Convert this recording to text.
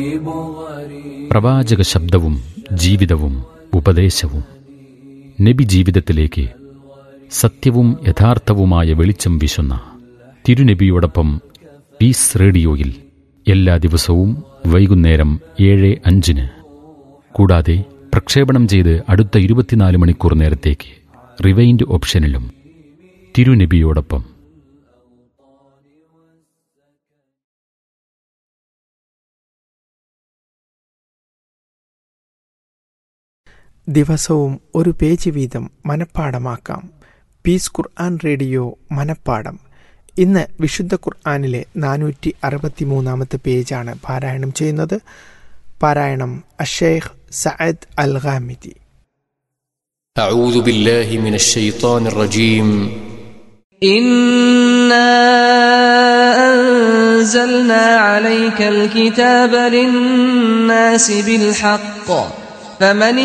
പ്രവാചക ശബ്ദവും ജീവിതവും ഉപദേശവും നബി ജീവിതത്തിലേക്ക് സത്യവും യഥാർത്ഥവുമായ വെളിച്ചം വീശുന്ന തിരുനബിയോടൊപ്പം പീസ് റേഡിയോയിൽ എല്ലാ ദിവസവും വൈകുന്നേരം ഏഴ് അഞ്ചിന് കൂടാതെ പ്രക്ഷേപണം ചെയ്ത് അടുത്ത ഇരുപത്തിനാല് മണിക്കൂർ നേരത്തേക്ക് റിവൈൻഡ് ഓപ്ഷനിലും തിരുനബിയോടൊപ്പം ദിവസവും ഒരു പേജ് വീതം മനഃപ്പാടമാക്കാം പീസ് ഖുർആൻ റേഡിയോ മനഃപ്പാടം ഇന്ന് വിശുദ്ധ ഖുർആാനിലെ നാനൂറ്റി അറുപത്തി മൂന്നാമത്തെ പേജാണ് പാരായണം ചെയ്യുന്നത് പാരായണം അഷേഖ് സഅദ് അൽ ഖാമിദി أعوذ بالله من الشيطان الرجيم إنا أنزلنا عليك الكتاب للناس بالحق فمن